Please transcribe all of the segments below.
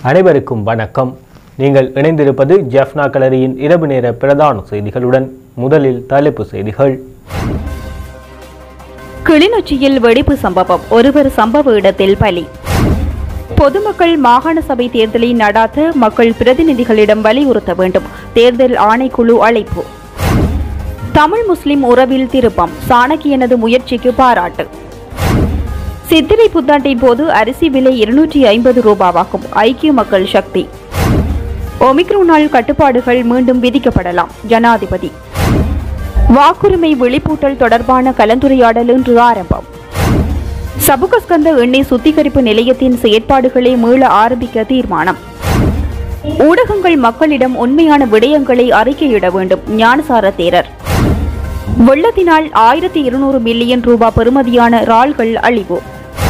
அனைவருக்கும் வணக்கம் நீங்கள் இணைந்திருப்பது ஜெஃப்னா கலரியின் இரவு நேர பிரதான செய்திகளுடன் முதலில் தலைப்பு செய்திகள் கிளிநொச்சியில் வெடிப்பு சம்பவம் ஒருவர் சம்பவ இடத்தில் பலி பொதுமக்கள் மாகாண சபை தேர்தலை நடாத்த மக்கள் பிரதிநிதிகளிடம் வலியுறுத்த வேண்டும் தேர்தல் ஆணைக்குழு அழைப்பு தமிழ் முஸ்லிம் உறவில் திருப்பம் சாணக்கியனது முயற்சிக்கு பாராட்டு சித்திரை புத்தாண்டின் போது அரிசி விலை இருநூற்றி ஐம்பது ரூபாவாகும் ஐக்கிய மக்கள் சக்தி ஒமிக்ரோனால் கட்டுப்பாடுகள் மீண்டும் விதிக்கப்படலாம் ஜனாதிபதி வாக்குரிமை விழிப்பூட்டல் தொடர்பான கலந்துரையாடல் இன்று ஆரம்பம் சபுகஸ்கந்த எண்ணெய் சுத்திகரிப்பு நிலையத்தின் செயற்பாடுகளை மீள ஆரம்பிக்க தீர்மானம் ஊடகங்கள் மக்களிடம் உண்மையான விடயங்களை அறிக்கையிட வேண்டும் ஞானசார தேரர் வெள்ளத்தினால் ஆயிரத்தி இருநூறு மில்லியன் ரூபாய் பெறுமதியான இறால்கள் அழிவு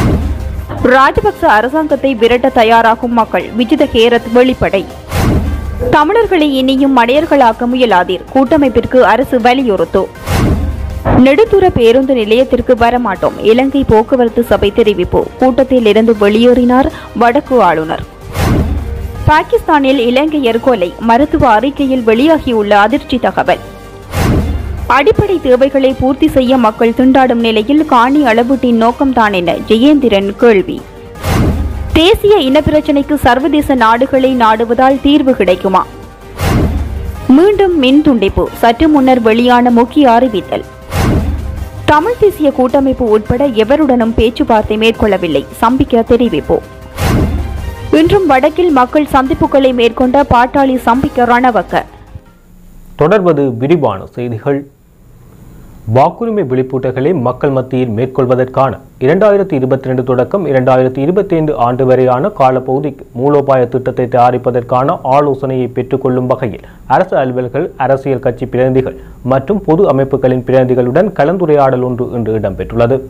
ராஜபக்ச அரசாங்கத்தை விரட்ட தயாராகும் மக்கள் விஜித கேரத் வெளிப்படை தமிழர்களை இனியும் மடையர்களாக்க முயலாதீர் கூட்டமைப்பிற்கு அரசு வலியுறுத்து நெடுந்தூர பேருந்து நிலையத்திற்கு வரமாட்டோம் இலங்கை போக்குவரத்து சபை தெரிவிப்பு கூட்டத்தில் இருந்து வெளியேறினார் வடக்கு ஆளுநர் பாகிஸ்தானில் இலங்கையர் கொலை மருத்துவ அறிக்கையில் வெளியாகியுள்ள அதிர்ச்சி தகவல் அடிப்படை தேவைகளை பூர்த்தி செய்ய மக்கள் திண்டாடும் நிலையில் காணி அளவீட்டின் நோக்கம்தான் என ஜெயேந்திரன் கேள்வி தேசிய இனப்பிரச்சினைக்கு சர்வதேச நாடுகளை நாடுவதால் தீர்வு கிடைக்குமா மீண்டும் மின் துண்டிப்பு சற்று முன்னர் வெளியான முக்கிய அறிவித்தல் தமிழ் தேசிய கூட்டமைப்பு உட்பட எவருடனும் பேச்சுவார்த்தை மேற்கொள்ளவில்லை சம்பிக்க தெரிவிப்பு இன்றும் வடக்கில் மக்கள் சந்திப்புகளை மேற்கொண்ட பாட்டாளி சம்பிக்க ரணவக்க தொடர்வது விரிவான செய்திகள் வாக்குரிமை விழிப்பூட்டல்களை மக்கள் மத்தியில் மேற்கொள்வதற்கான இரண்டாயிரத்தி இருபத்தி ரெண்டு தொடக்கம் இரண்டாயிரத்தி இருபத்தி ஐந்து ஆண்டு வரையான காலப்பகுதிக்கு மூலோபாய திட்டத்தை தயாரிப்பதற்கான ஆலோசனையை பெற்றுக்கொள்ளும் வகையில் அரசு அலுவலர்கள் அரசியல் கட்சி பிரதிநிதிகள் மற்றும் பொது அமைப்புகளின் பிரதிநிதிகளுடன் கலந்துரையாடல் ஒன்று இன்று இடம்பெற்றுள்ளது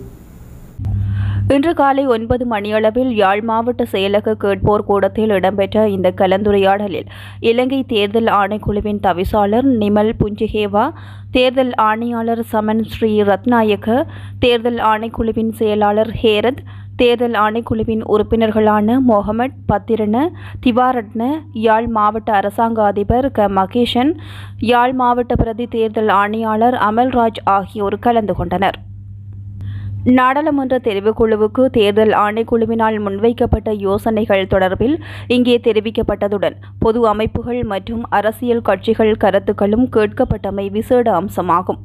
இன்று காலை ஒன்பது மணியளவில் யாழ் மாவட்ட செயலக கேட்போர் கூடத்தில் இடம்பெற்ற இந்த கலந்துரையாடலில் இலங்கை தேர்தல் ஆணைக்குழுவின் தவிசாளர் நிமல் புஞ்சிகேவா தேர்தல் ஆணையாளர் சமன் ஸ்ரீ ரத்நாயக்க தேர்தல் ஆணைக்குழுவின் செயலாளர் ஹேரத் தேர்தல் ஆணைக்குழுவின் உறுப்பினர்களான மொஹமட் பத்திரன திவாரட்ன யாழ் மாவட்ட அரசாங்க அதிபர் க மகேஷன் யாழ் மாவட்ட பிரதி தேர்தல் ஆணையாளர் அமல்ராஜ் ஆகியோர் கலந்து கொண்டனர் நாடாளுமன்ற தெரிவுக்குழுவுக்கு தேர்தல் ஆணைக்குழுவினால் முன்வைக்கப்பட்ட யோசனைகள் தொடர்பில் இங்கே தெரிவிக்கப்பட்டதுடன் பொது அமைப்புகள் மற்றும் அரசியல் கட்சிகள் கருத்துக்களும் கேட்கப்பட்டமை விசேட அம்சமாகும்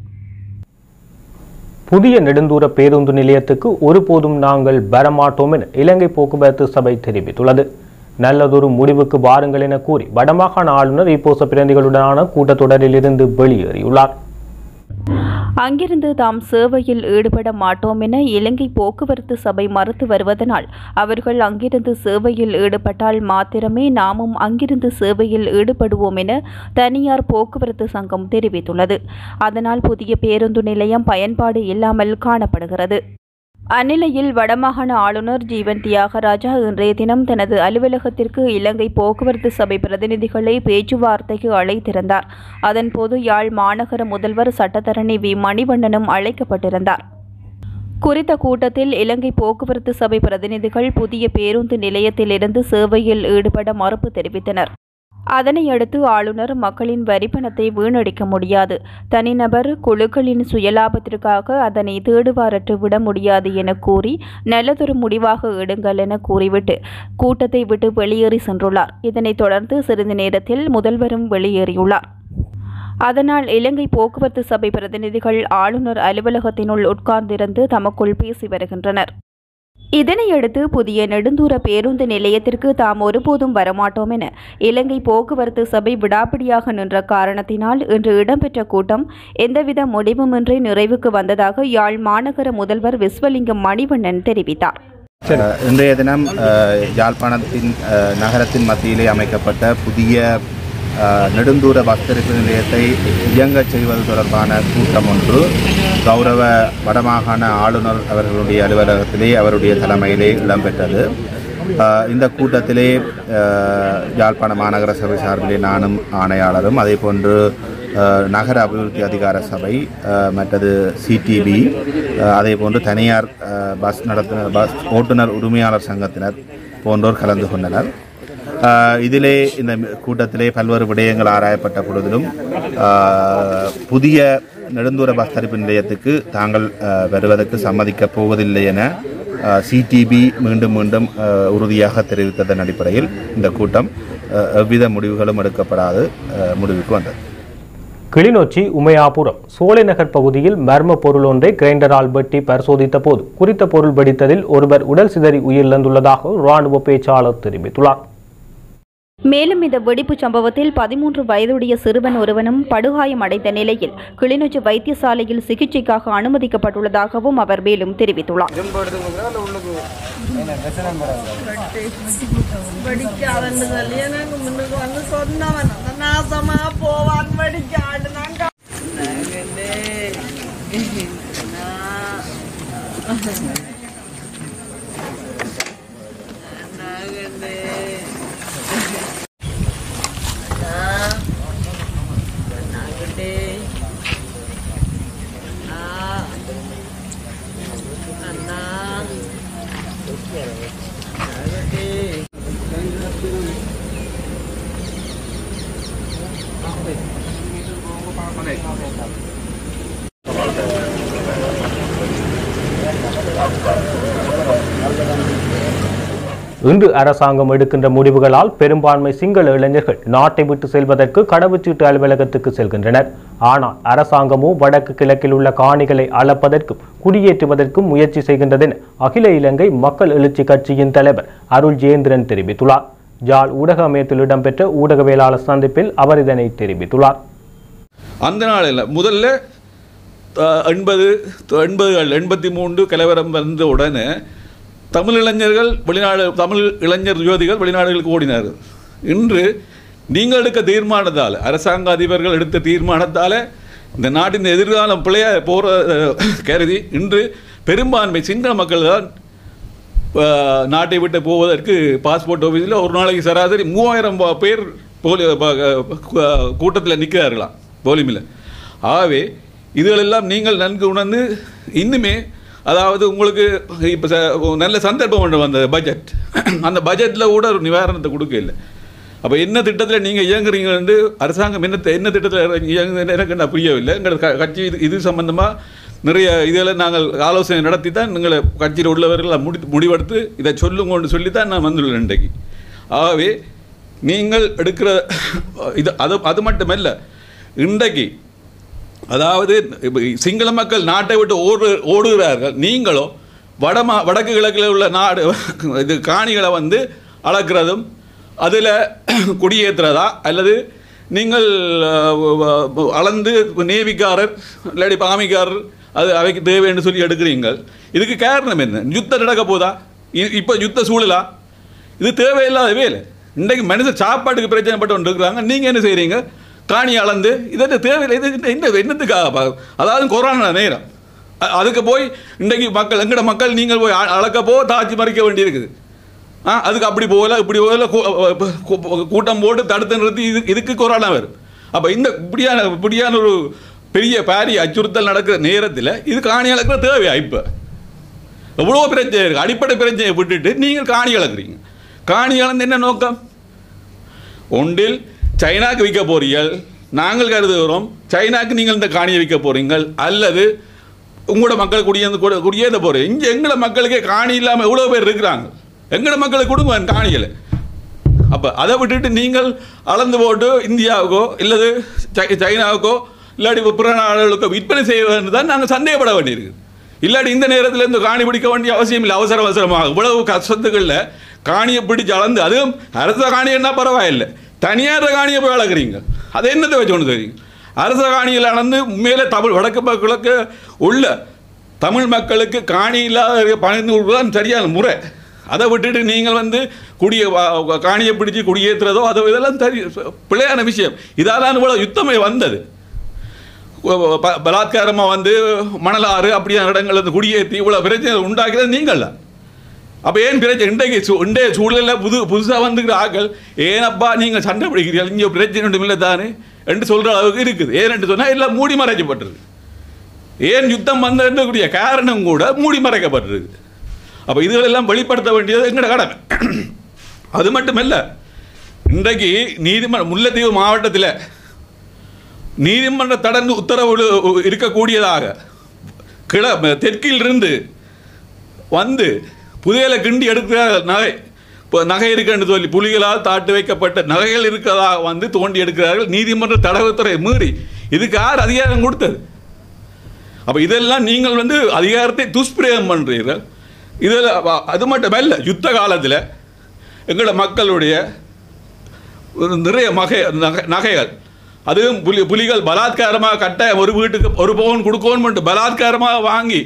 புதிய நெடுந்தூர பேருந்து நிலையத்துக்கு ஒருபோதும் நாங்கள் வரமாட்டோம் என இலங்கை போக்குவரத்து சபை தெரிவித்துள்ளது நல்லதொரு முடிவுக்கு வாருங்கள் என கூறி வடமாகாண ஆளுநர் இப்போச பிரதிகளுடனான கூட்டத்தொடரில் இருந்து வெளியேறியுள்ளார் அங்கிருந்து தாம் சேவையில் ஈடுபட மாட்டோம் என இலங்கை போக்குவரத்து சபை மறுத்து வருவதனால் அவர்கள் அங்கிருந்து சேவையில் ஈடுபட்டால் மாத்திரமே நாமும் அங்கிருந்து சேவையில் ஈடுபடுவோம் என தனியார் போக்குவரத்து சங்கம் தெரிவித்துள்ளது அதனால் புதிய பேருந்து நிலையம் பயன்பாடு இல்லாமல் காணப்படுகிறது அந்நிலையில் வடமாகாண ஆளுநர் ஜீவன் தியாகராஜா இன்றைய தினம் தனது அலுவலகத்திற்கு இலங்கை போக்குவரத்து சபை பிரதிநிதிகளை பேச்சுவார்த்தைக்கு அழைத்திருந்தார் அதன்போது யாழ் மாநகர முதல்வர் சட்டத்தரணி வி மணிவண்ணனும் அழைக்கப்பட்டிருந்தார் குறித்த கூட்டத்தில் இலங்கை போக்குவரத்து சபை பிரதிநிதிகள் புதிய பேருந்து நிலையத்திலிருந்து சேவையில் ஈடுபட மறுப்பு தெரிவித்தனர் அதனையடுத்து ஆளுநர் மக்களின் வரிப்பணத்தை வீணடிக்க முடியாது தனிநபர் குழுக்களின் சுயலாபத்திற்காக அதனை தேடுவாரற்று விட முடியாது என கூறி நல்லதொரு முடிவாக எடுங்கள் என கூறிவிட்டு கூட்டத்தை விட்டு வெளியேறி சென்றுள்ளார் இதனைத் தொடர்ந்து சிறிது நேரத்தில் முதல்வரும் வெளியேறியுள்ளார் அதனால் இலங்கை போக்குவரத்து சபை பிரதிநிதிகள் ஆளுநர் அலுவலகத்தினுள் உட்கார்ந்திருந்து தமக்குள் பேசி வருகின்றனர் இதனையடுத்து புதிய நெடுந்தூர பேருந்து நிலையத்திற்கு தாம் ஒருபோதும் வரமாட்டோம் என இலங்கை போக்குவரத்து சபை விடாப்பிடியாக நின்ற காரணத்தினால் இன்று இடம்பெற்ற கூட்டம் எந்தவித முடிவுமின்றி நிறைவுக்கு வந்ததாக யாழ் மாநகர முதல்வர் விஸ்வலிங்கம் மணிவண்ணன் தெரிவித்தார் அஹ், இன்றைய தினம் அஹ், யாழ்ப்பாணத்தின் அஹ், நகரத்தின் மத்தியிலே அமைக்கப்பட்ட புதிய அஹ், நெடுந்தூர பஸ் திருப்பு நிலையத்தை இயங்கச் செய்வது தொடர்பான கூட்டம் ஒன்று கௌரவ வடமாகாண ஆளுநர் அவர்களுடைய அலுவலகத்திலே அவருடைய தலைமையிலே இடம்பெற்றது அஹ், இந்த கூட்டத்திலே அஹ், யாழ்ப்பாண மாநகர சபை சார்பிலே நானும் ஆணையாளரும் அதே போன்று அஹ், நகர அபிவிருத்தி அதிகார சபை அஹ், மற்றது சிடிபி அதே போன்று தனியார் அஹ், பஸ் நடத்துனர் பஸ் ஓட்டுநர் உரிமையாளர் சங்கத்தினர் போன்றோர் கலந்து கொண்டனர் ஆஹ் இதிலே இந்த கூட்டத்திலே பல்வேறு விடயங்கள் ஆராயப்பட்ட பொழுதிலும் ஆஹ் புதிய நெடுந்தூர பஸ் தரிப்பு நிலையத்துக்கு தாங்கள் ஆஹ் வருவதற்கு சம்மதிக்கப் போவதில்லை என சிடிபி மீண்டும் மீண்டும் ஆஹ் உறுதியாக தெரிவித்ததன் அடிப்படையில் இந்த கூட்டம் ஆஹ் எவ்வித முடிவுகளும் எடுக்கப்படாது ஆஹ் முடிவுக்கு வந்தது கிளிநொச்சி உமையாபுரம் சோலைநகர் பகுதியில் மர்ம பொருள் ஒன்றை கிரைண்டரால் வெட்டி பரிசோதித்த போது குறித்த பொருள் வெடித்ததில் ஒருவர் உடல் சிதறி உயிரிழந்துள்ளதாக ராணுவ பேச்சாளர் தெரிவித்துள்ளார் மேலும் இந்த வெடிப்புச் சம்பவத்தில் பதிமூன்று வயதுடைய சிறுவன் ஒருவனும் படுகாயமடைந்த நிலையில் கிளிநொச்சி வைத்தியசாலையில் சிகிச்சைக்காக அனுமதிக்கப்பட்டுள்ளதாகவும் அவர் மேலும் தெரிவித்துள்ளார் வெடிக்காதன்னு சொல்லி எனக்கு முன்னுக்கு வந்து சொன்னவன் அந்த நாசமா போவான் வெடிக்காடு நாங்க இன்று அரசாங்கம் எடுக்கின்ற முடிவுகளால் பெரும்பான்மை சிங்கள இளைஞர்கள் நாட்டை விட்டு செல்வதற்கு கடவுச்சீட்டு அலுவலகத்துக்கு செல்கின்றனர் ஆனால் அரசாங்கமோ வடக்கு கிழக்கில் உள்ள காணிகளை அளப்பதற்கும் குடியேற்றுவதற்கும் முயற்சி செய்கின்றதென அகில இலங்கை மக்கள் எழுச்சி கட்சியின் தலைவர் அருள் ஜெயேந்திரன் தெரிவித்துள்ளார் ஜாழ் ஊடக அமையத்தில் இடம்பெற்ற ஊடகவியலாளர் சந்திப்பில் அவர் இதனை தெரிவித்துள்ளார் அந்த நாளில் முதல்ல அஹ், எண்பது எண்பதுகள் எண்பத்தி மூன்று கலவரம் வந்த உடனே தமிழ் இளைஞர்கள் வெளிநாடு தமிழ் இளைஞர் யுவதிகள் வெளிநாடுகளுக்கு ஓடினார்கள் இன்று நீங்கள் எடுக்க தீர்மானத்தால் அரசாங்க அதிபர்கள் எடுத்த தீர்மானத்தால் இந்த நாட்டின் எதிர்காலம் பிள்ளைய போகிற கருதி இன்று பெரும்பான்மை சிங்கள மக்கள் தான் அஹ், நாட்டை விட்டு போவதற்கு பாஸ்போர்ட் ஆஃபீஸில் ஒரு நாளைக்கு சராசரி மூவாயிரம் பா- பேர் போலி கூட்டத்தில் நிற்கிறார்களாம் போலிமில் ஆகவே இதுகளெல்லாம் நீங்கள் நன்கு உணர்ந்து இன்னுமே அதாவது உங்களுக்கு இப்போ நல்ல சந்தர்ப்பம் ஒன்று வந்த பட்ஜெட் அந்த பட்ஜெட்டில் கூட ஒரு நிவாரணத்தை கொடுக்க இல்லை அப்போ என்ன திட்டத்தில் நீங்கள் இயங்குறீங்கன்னு அரசாங்கம் என்ன என்ன திட்டத்தில் இயங்குதுன்னு எனக்கு நான் புரியவில்லை எங்கள் க- கட்சி இது இது சம்பந்தமாக நிறைய இதில் நாங்கள் ஆலோசனை நடத்தி தான் எங்களை கட்சியில் உள்ளவர்கள் முடி முடிவெடுத்து இதை சொல்லுங்கன்னு சொல்லி தான் நான் வந்துள்ளேன் இன்றைக்கு ஆகவே நீங்கள் எடுக்கிற இது அது அது மட்டுமல்ல இன்றைக்கு அதாவது இப்ப சிங்கள மக்கள் நாட்டை விட்டு ஓடு ஓடுகிறார்கள் நீங்களோ வடமா வடக்கு கிழக்கில் உள்ள நாடு இது காணிகளை வந்து அளக்கிறதும் அதில் குடியேற்றுறதா அல்லது நீங்கள் அஹ், வ- வ- அளந்து நேவிக்காரர் இல்லாட்டி பாமிக்காரர் அது அவைக்கு தேவைன்னு சொல்லி எடுக்கிறீங்கள் இதுக்கு காரணம் என்ன யுத்தம் நடக்க போதா இப்போ யுத்த சூழலா இது தேவையில்லாத வேலை இன்றைக்கு மனித சாப்பாட்டுக்கு பிரச்சனை பட்டு கொண்டு இருக்கிறாங்க நீங்கள் என்ன செய்கிறீங்க காணி அளந்து இதற்கு தேவையில்லை இது இந்த- என்ன என்னத்துக்காக பா- அதாவது கொரோனா நேரம் அ- அதுக்கு போய் இன்றைக்கு மக்கள் எங்கட மக்கள் நீங்கள் போய் அ- அளக்க போ தாச்சி மறிக்க வேண்டியிருக்குது ஆ அதுக்கு அப்படி போகல இப்படி போகல கூ- கூ- கூட்டம் போட்டு தடுத்து நிறுத்தி இது இதுக்கு கொரோனா வரும் அப்போ இந்த இப்படியான இப்படியான ஒரு பெரிய பாரி அச்சுறுத்தல் நடக்கிற நேரத்தில் இது காணி அளக்கிற தேவையா இப்போ எவ்வளோ பிரச்சனை இருக்குது அடிப்படை பிரச்சனையை விட்டுட்டு நீங்கள் காணி அளக்குறீங்க காணி அளந்து என்ன நோக்கம் ஒன்றில் சைனாக்கு விற்க போறீர்கள் நாங்கள் கருதுகிறோம் சைனாக்கு நீங்கள் இந்த காணியை விற்க போறீங்கள் அல்லது உங்களோட மக்கள் குடியேந்து கூட குடியேந்த போகிறீங்க இங்கே எங்களோட மக்களுக்கே காணி இல்லாமல் எவ்வளோ பேர் இருக்கிறாங்க எங்களோட மக்களுக்கு கொடுங்க அந்த காணிகளை அப்போ அதை விட்டுட்டு நீங்கள் அளந்து போட்டு இந்தியாவுக்கோ இல்லது சை- சைனாவுக்கோ இல்லாட்டி பிற நாடுகளுக்கோ விற்பனை செய்வது தான் நாங்கள் சந்தேகப்பட வேண்டியிருக்கு இல்லாட்டி இந்த நேரத்தில் இந்த காணி பிடிக்க வேண்டிய அவசியம் இல்லை அவசர அவசரமாக இவ்வளவு கஷ்டத்துகளில் காணியை பிடிச்சு அளந்து அதுவும் அரச காணின்னா பரவாயில்லை தனியார் காணியை போய் அளக்குறீங்க அதை என்னத்தை வச்சு கொண்டு தெரியும் அரச காணியில் அளந்து மேலே தமிழ் வடக்கு மக்களுக்கு உள்ள தமிழ் மக்களுக்கு காணி இல்லாத பணிந்து கொடுப்பதுதான் சரியான முறை அதை விட்டுட்டு நீங்கள் வந்து குடிய வா- காணியை பிடிச்சு குடியேற்றுறதோ அது இதெல்லாம் சரி பிழையான விஷயம் இதால் இவ்வளோ யுத்தமே வந்தது ப- பலாத்காரமாக வந்து மணலாறு அப்படியான இடங்கள் வந்து குடியேற்றி இவ்வளோ பிரச்சனை உண்டாக்கிறது நீங்கள் தான் அப்போ ஏன் பிரச்சனை இன்றைக்கு சூ- இன்றைய சூழலில் புது புதுசாக வந்துக்கிற ஆக்கள் ஏனப்பா நீங்கள் சண்டை பிடிக்கிறீர்கள் இங்கே பிரச்சனை ஒன்றும் இல்லை தானே என்று சொல்கிற அளவுக்கு இருக்குது ஏன்னு சொன்னால் எல்லாம் மூடி மறைக்கப்பட்டிருக்கு ஏன் யுத்தம் வந்ததுக்கூடிய காரணம் கூட மூடி மறைக்கப்பட்டிருக்கு அப்போ இதுகளெல்லாம் வெளிப்படுத்த வேண்டியது எங்களோட கடமை அது மட்டுமல்ல இன்றைக்கு நீதிமன்ற முல்லைத்தீவு மாவட்டத்தில் நீதிமன்ற தடந்து உத்தரவு இருக்கக்கூடியதாக கிள தெற்கிலிருந்து வந்து புதையலை கிண்டி எடுக்கிறார்கள் நகை இப்போ நகை இருக்குன்னு சொல்லி புலிகளால் தாட்டு வைக்கப்பட்ட நகைகள் இருக்கிறதாக வந்து தோண்டி எடுக்கிறார்கள் நீதிமன்ற தடவுத்துறை மீறி இதுக்கு யார் அதிகாரம் கொடுத்தது அப்போ இதெல்லாம் நீங்கள் வந்து அதிகாரத்தை துஷ்பிரயோகம் பண்ணுறீர்கள் இதில் அது மட்டுமல்ல யுத்த காலத்தில் எங்களோட மக்களுடைய ஒரு நிறைய மகை நகை நகைகள் அதுவும் புலி புலிகள் பலாத்காரமாக கட்ட ஒரு வீட்டுக்கு ஒரு பவுன் கொடுக்கணும் பலாத்காரமாக வாங்கி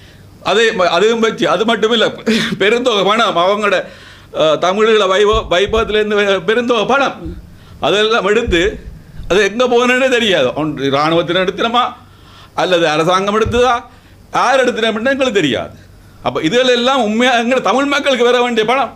அதே ம- அதுவும் வச்சு அது மட்டும் இல்லை பெருந்தொகை பணம் அவங்களோட அஹ், தமிழீழ வைபவ வைபவத்திலேருந்து பெருந்தொகை பணம் அதெல்லாம் எடுத்து அது எங்கே போகணுன்னே தெரியாது ஒன்று இராணுவத்தினர் எடுத்துனமா அல்லது அரசாங்கம் எடுத்ததா யார் எடுத்துனோம்னு எங்களுக்கு தெரியாது அப்போ இதில் எல்லாம் உண்மையாக எங்களை தமிழ் மக்களுக்கு வர வேண்டிய பணம்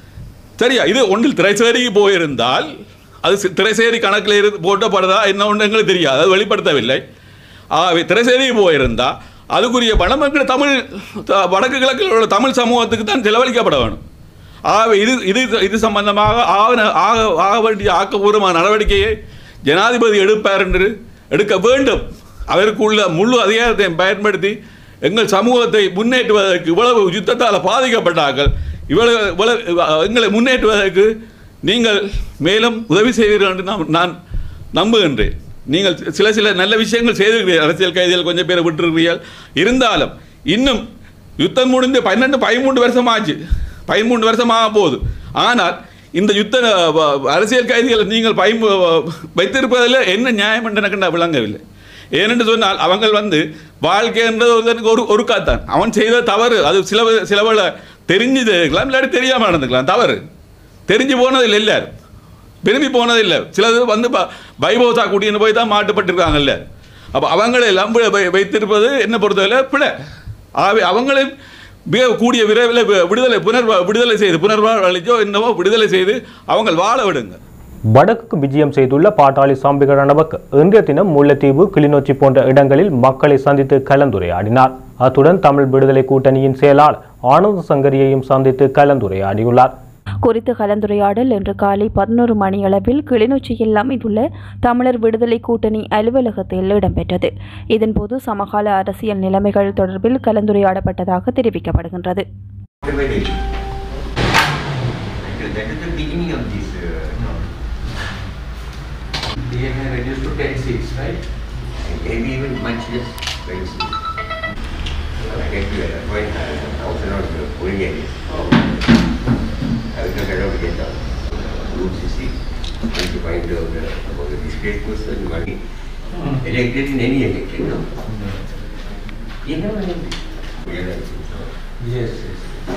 சரியா இது ஒன்றில் திரைசேரிக்கு போயிருந்தால் அது சி- திரைசேரி கணக்கில் இருந்து போட்டப்படுதா என்ன ஒன்று எங்களுக்கு தெரியாது அது வெளிப்படுத்தவில்லை ஆகவே திரைசேரிக்கு போயிருந்தா அதுக்குரிய பணம் எங்கள் தமிழ் த- வடக்கு கிழக்கில் உள்ள தமிழ் சமூகத்துக்கு தான் செலவழிக்கப்பட வேணும் ஆகவே இது இது இது சம்பந்தமாக ஆக ஆக ஆக வேண்டிய ஆக்கப்பூர்வமான நடவடிக்கையை ஜனாதிபதி எடுப்பார் என்று எடுக்க வேண்டும் அவருக்குள்ள முழு அதிகாரத்தையும் பயன்படுத்தி எங்கள் சமூகத்தை முன்னேற்றுவதற்கு இவ்வளவு யுத்தத்தால் பாதிக்கப்பட்டார்கள் இவ்வளவு இவ்வளவு எங்களை முன்னேற்றுவதற்கு நீங்கள் மேலும் உதவி செய்வீர்கள் என்று நான் நான் நம்புகின்றேன் நீங்கள் சில சில நல்ல விஷயங்கள் செய்திருக்கிறீர்கள் அரசியல் கைதிகள் கொஞ்சம் பேரை விட்டுருக்கிறீர்கள் இருந்தாலும் இன்னும் யுத்தம் முடிந்து பன்னெண்டு பதிமூன்று வருஷம் ஆச்சு பதிமூன்று வருஷம் ஆக போகுது ஆனால் இந்த யுத்த அஹ், வ- அரசியல் கைதிகளை நீங்கள் பயன் வைத்திருப்பதில் என்ன நியாயம் என்று எனக்கு நான் விளங்கவில்லை ஏனென்று சொன்னால் அவங்கள் வந்து வாழ்க்கை என்றது ஒருத்தனுக்கு ஒரு ஒரு காத்தான் அவன் செய்த தவறு அது சில சிலவள தெரிஞ்சு இருக்கலாம் இல்லாட்டி தெரியாமல் நடந்துக்கலாம் தவறு தெரிஞ்சு போனதில்லை எல்லாரும் விரும்பி போனதில்லை சிலது வந்து ப- வைபவத்தா கூட்டின்னு போய் தான் மாட்டுப்பட்டிருக்காங்கல்ல அப்போ அவங்களை எல்லாம் வை- வை- வைத்திருப்பது என்ன பொறுத்தவரை பிழை ஆகவே அவங்களை மிக கூடிய விரைவில் வி- விடுதலை புனர் விடுதலை செய்து புனர்வாழ்வளிச்சோ என்னவோ விடுதலை செய்து அவங்க வாழ விடுங்க வடக்குக்கு விஜயம் செய்துள்ள பாட்டாளி சாம்பிக ரணபக் இன்றைய தினம் முல்லைத்தீவு கிளிநொச்சி போன்ற இடங்களில் மக்களை சந்தித்து கலந்துரையாடினார் அத்துடன் தமிழ் விடுதலை கூட்டணியின் செயலாளர் ஆனந்த சங்கரியையும் சந்தித்து கலந்துரையாடியுள்ளார் குறித்த கலந்துரையாடல் இன்று காலை பதினோரு மணியளவில் கிளிநொச்சியில் அமைந்துள்ள தமிழர் விடுதலை கூட்டணி அலுவலகத்தில் இடம்பெற்றது இதன்போது சமகால அரசியல் நிலைமைகள் தொடர்பில் கலந்துரையாடப்பட்டதாக தெரிவிக்கப்படுகின்றது Because that is the beginning of this. Uh, no. DNA reduced to 10 seats, right? Maybe even much less. Very soon. I get to that point. I also not going area. I was not allowed to get down. Roots, you see. Trying to find out uh, about the disgraced person, money. Elected in any election, no? You never elected. Realize. Yes, yes.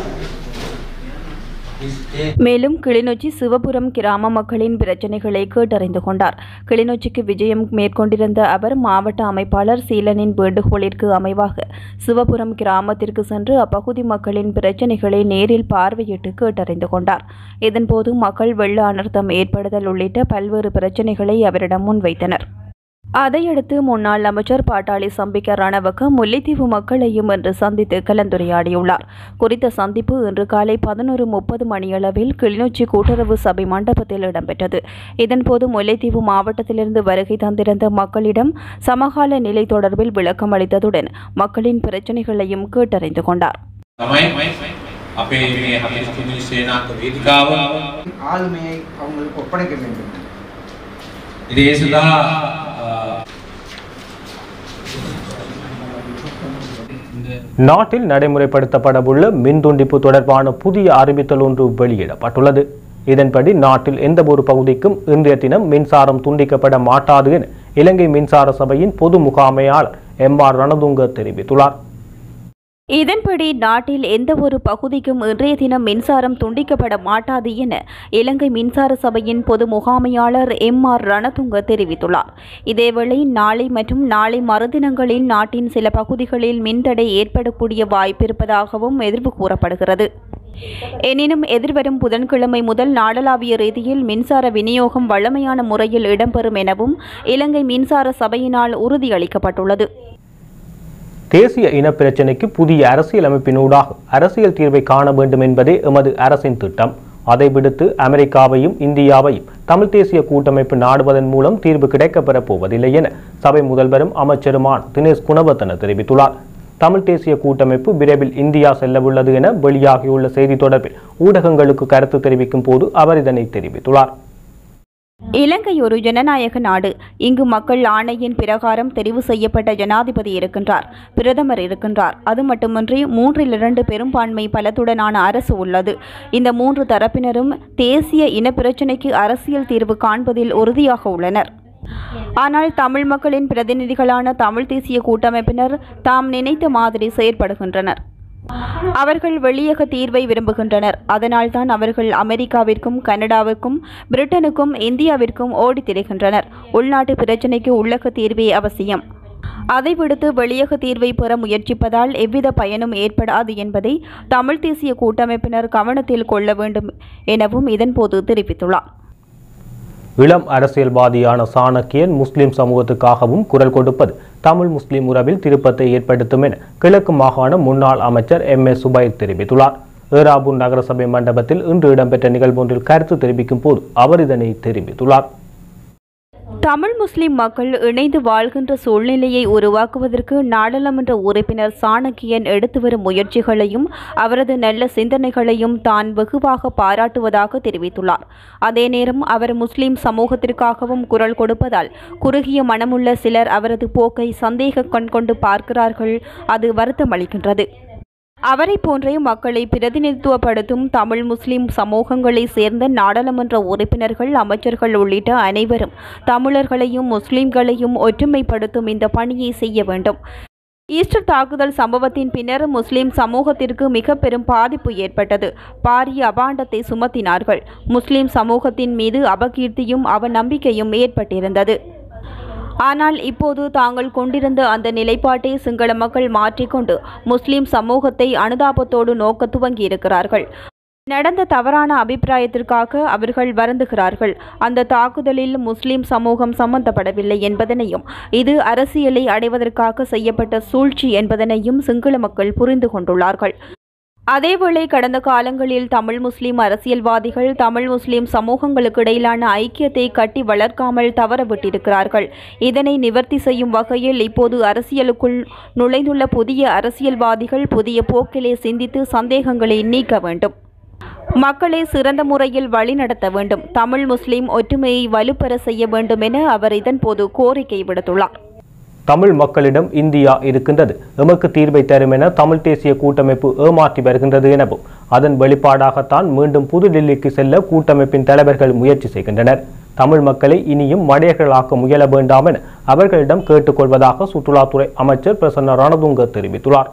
Is there மேலும் கிளிநொச்சி சிவபுரம் கிராம மக்களின் பிரச்சினைகளை கேட்டறிந்து கொண்டார் கிளிநொச்சிக்கு விஜயம் மேற்கொண்டிருந்த அவர் மாவட்ட அமைப்பாளர் சீலனின் வேண்டுகோளிற்கு அமைவாக சிவபுரம் கிராமத்திற்கு சென்று அப்பகுதி மக்களின் பிரச்சினைகளை நேரில் பார்வையிட்டு கேட்டறிந்து கொண்டார் இதன்போது மக்கள் வெள்ள அனர்த்தம் ஏற்படுதல் உள்ளிட்ட பல்வேறு பிரச்சினைகளை அவரிடம் முன்வைத்தனர் அதையடுத்து முன்னாள் அமைச்சர் பாட்டாளி சம்பிக்க ரணவக்க முல்லைத்தீவு மக்களையும் இன்று சந்தித்து கலந்துரையாடியுள்ளார் குறித்த சந்திப்பு இன்று காலை பதினோரு முப்பது மணியளவில் கிளிநொச்சி கூட்டுறவு சபை மண்டபத்தில் இடம்பெற்றது இதன்போது முல்லைத்தீவு மாவட்டத்திலிருந்து வருகை தந்திருந்த மக்களிடம் சமகால நிலை தொடர்பில் விளக்கம் அளித்ததுடன் மக்களின் பிரச்சினைகளையும் கேட்டறிந்து கொண்டார் තමයි අපේ මේ හදිස්තුනි සේනාක වේදිකාව ஆளுமையை அவங்களுக்கு ஒப்படைக்க வேண்டும் ඉතින් ඒ සඳහා நாட்டில் நடைமுறைப்படுத்தப்படவுள்ள மின் துண்டிப்பு தொடர்பான புதிய அறிவித்தல் ஒன்று வெளியிடப்பட்டுள்ளது இதன்படி நாட்டில் எந்த ஒரு பகுதிக்கும் இன்றைய தினம் மின்சாரம் துண்டிக்கப்பட மாட்டாது என இலங்கை மின்சார சபையின் பொது முகாமையாளர் எம் ஆர் ரணதுங்க தெரிவித்துள்ளார் இதன்படி நாட்டில் எந்த ஒரு பகுதிக்கும் இன்றைய தினம் மின்சாரம் துண்டிக்கப்பட மாட்டாது என இலங்கை மின்சார சபையின் பொது முகாமையாளர் எம் ஆர் ரணதுங்க தெரிவித்துள்ளார் இதேவேளை நாளை மற்றும் நாளை மறுதினங்களில் நாட்டின் சில பகுதிகளில் மின்தடை ஏற்படக்கூடிய வாய்ப்பிருப்பதாகவும் எதிர்ப்பு கூறப்படுகிறது எனினும் எதிர்வரும் புதன்கிழமை முதல் நாடளாவிய ரீதியில் மின்சார விநியோகம் வழமையான முறையில் இடம்பெறும் எனவும் இலங்கை மின்சார சபையினால் உறுதியளிக்கப்பட்டுள்ளது தேசிய இனப்பிரச்சினைக்கு புதிய அரசியல் அமைப்பினூடாக அரசியல் தீர்வை காண வேண்டும் என்பதே எமது அரசின் திட்டம் அதை விடுத்து அமெரிக்காவையும் இந்தியாவையும் தமிழ் தேசிய கூட்டமைப்பு நாடுவதன் மூலம் தீர்வு கிடைக்கப்பெறப் போவதில்லை என சபை முதல்வரும் அமைச்சருமான தினேஷ் குணவர்த்தன தெரிவித்துள்ளார் தமிழ் தேசிய கூட்டமைப்பு விரைவில் இந்தியா செல்லவுள்ளது என வெளியாகியுள்ள செய்தி தொடர்பில் ஊடகங்களுக்கு கருத்து தெரிவிக்கும் போது அவர் இதனை தெரிவித்துள்ளார் இலங்கை ஒரு ஜனநாயக நாடு இங்கு மக்கள் ஆணையின் பிரகாரம் தெரிவு செய்யப்பட்ட ஜனாதிபதி இருக்கின்றார் பிரதமர் இருக்கின்றார் அது மட்டுமின்றி மூன்றில் இரண்டு பெரும்பான்மை பலத்துடனான அரசு உள்ளது இந்த மூன்று தரப்பினரும் தேசிய இன பிரச்சினைக்கு அரசியல் தீர்வு காண்பதில் உறுதியாக உள்ளனர் ஆனால் தமிழ் மக்களின் பிரதிநிதிகளான தமிழ் தேசிய கூட்டமைப்பினர் தாம் நினைத்த மாதிரி செயற்படுகின்றனர் அவர்கள் வெளியக தீர்வை விரும்புகின்றனர் அதனால்தான் அவர்கள் அமெரிக்காவிற்கும் கனடாவிற்கும் பிரிட்டனுக்கும் இந்தியாவிற்கும் ஓடித் திரிகின்றனர் உள்நாட்டு பிரச்சினைக்கு உள்ளக தீர்வே அவசியம் அதை விடுத்து வெளியக தீர்வை பெற முயற்சிப்பதால் எவ்வித பயனும் ஏற்படாது என்பதை தமிழ் தேசிய கூட்டமைப்பினர் கவனத்தில் கொள்ள வேண்டும் எனவும் இதன்போது தெரிவித்துள்ளார் இளம் அரசியல்வாதியான சாணக்கியன் முஸ்லிம் சமூகத்துக்காகவும் குரல் கொடுப்பது தமிழ் முஸ்லிம் உறவில் திருப்பத்தை ஏற்படுத்தும் என கிழக்கு மாகாண முன்னாள் அமைச்சர் எம் ஏ சுபைர் தெரிவித்துள்ளார் ஏராபூர் நகரசபை மண்டபத்தில் இன்று இடம்பெற்ற நிகழ்வொன்றில் கருத்து தெரிவிக்கும் போது அவர் இதனை தெரிவித்துள்ளார் தமிழ் முஸ்லிம் மக்கள் இணைந்து வாழ்கின்ற சூழ்நிலையை உருவாக்குவதற்கு நாடாளுமன்ற உறுப்பினர் சாணக்கியன் எடுத்து வரும் முயற்சிகளையும் அவரது நல்ல சிந்தனைகளையும் தான் வெகுவாக பாராட்டுவதாக தெரிவித்துள்ளார் அதே நேரம் அவர் முஸ்லிம் சமூகத்திற்காகவும் குரல் கொடுப்பதால் குறுகிய மனமுள்ள சிலர் அவரது போக்கை சந்தேக கண் கொண்டு பார்க்கிறார்கள் அது வருத்தமளிக்கின்றது அவரை போன்றே மக்களை பிரதிநிதித்துவப்படுத்தும் தமிழ் முஸ்லிம் சமூகங்களை சேர்ந்த நாடாளுமன்ற உறுப்பினர்கள் அமைச்சர்கள் உள்ளிட்ட அனைவரும் தமிழர்களையும் முஸ்லிம்களையும் ஒற்றுமைப்படுத்தும் இந்த பணியை செய்ய வேண்டும் ஈஸ்டர் தாக்குதல் சம்பவத்தின் பின்னர் முஸ்லிம் சமூகத்திற்கு மிக பெரும் பாதிப்பு ஏற்பட்டது பாரிய அபாண்டத்தை சுமத்தினார்கள் முஸ்லிம் சமூகத்தின் மீது அபகீர்த்தியும் அவநம்பிக்கையும் ஏற்பட்டிருந்தது ஆனால் இப்போது தாங்கள் கொண்டிருந்த அந்த நிலைப்பாட்டை சிங்கள மக்கள் மாற்றிக்கொண்டு முஸ்லிம் சமூகத்தை அனுதாபத்தோடு நோக்க துவங்கியிருக்கிறார்கள் நடந்த தவறான அபிப்பிராயத்திற்காக அவர்கள் வருந்துகிறார்கள் அந்த தாக்குதலில் முஸ்லிம் சமூகம் சம்பந்தப்படவில்லை என்பதனையும் இது அரசியலை அடைவதற்காக செய்யப்பட்ட சூழ்ச்சி என்பதனையும் சிங்கள மக்கள் புரிந்து கொண்டுள்ளார்கள் அதேவேளை கடந்த காலங்களில் தமிழ் முஸ்லிம் அரசியல்வாதிகள் தமிழ் முஸ்லிம் சமூகங்களுக்கு இடையிலான ஐக்கியத்தை கட்டி வளர்க்காமல் தவறவிட்டிருக்கிறார்கள் இதனை நிவர்த்தி செய்யும் வகையில் இப்போது அரசியலுக்குள் நுழைந்துள்ள புதிய அரசியல்வாதிகள் புதிய போக்கிலே சிந்தித்து சந்தேகங்களை நீக்க வேண்டும் மக்களை சிறந்த முறையில் வழிநடத்த வேண்டும் தமிழ் முஸ்லிம் ஒற்றுமையை வலுப்பெற செய்ய வேண்டும் என அவர் இதன்போது கோரிக்கை விடுத்துள்ளார் தமிழ் மக்களிடம் இந்தியா இருக்கின்றது எமக்கு தீர்வை தரும் என தமிழ் தேசிய கூட்டமைப்பு ஏமாற்றி வருகின்றது எனவும் அதன் வெளிப்பாடாகத்தான் மீண்டும் புதுடில்லிக்கு செல்ல கூட்டமைப்பின் தலைவர்கள் முயற்சி செய்கின்றனர் தமிழ் மக்களை இனியும் மடையர்களாக்க முயல வேண்டாம் என அவர்களிடம் கேட்டுக்கொள்வதாக சுற்றுலாத்துறை அமைச்சர் பிரசன்ன ரணதுங்க தெரிவித்துள்ளார்